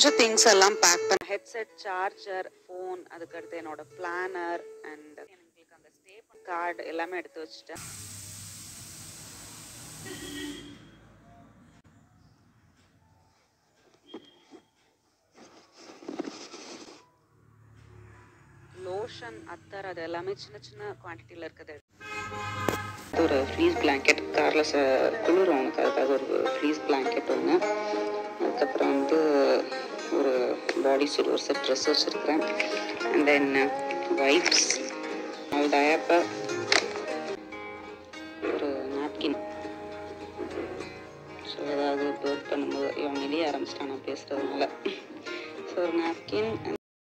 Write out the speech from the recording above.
கொஞ்சம் திங்ஸ் எல்லாம் பேக் பண்ண ஹெட்செட் சார்ஜர் ஃபோன் அதுக்கடுத்து என்னோட பிளானர் அண்ட் எங்களுக்கு அந்த ஸ்டே கார்டு எல்லாமே எடுத்து வச்சுட்டேன் லோஷன் அத்தர் அது எல்லாமே சின்ன சின்ன குவான்டிட்டியில் இருக்குது ஒரு ஃப்ரீஸ் பிளாங்கெட் காரில் ச குளிரும் உனக்கு அதுக்காக ஒரு ஃப்ரீஸ் பிளாங்கெட் ஒன்று அதுக்கப்புறம் வந்து ஒரு பாடி சூட் ஒரு செட் ட்ரெஸ் வச்சுருக்கிறேன் அண்ட் தென் வைப்ஸ் ஒரு டயப்பர் ஒரு நாப்கின் ஸோ ஏதாவது பேர்ட் பண்ணும்போது இவன் வெளியே ஆரம்பிச்சிட்டான் நான் பேசுகிறதுனால ஸோ ஒரு நாப்கின்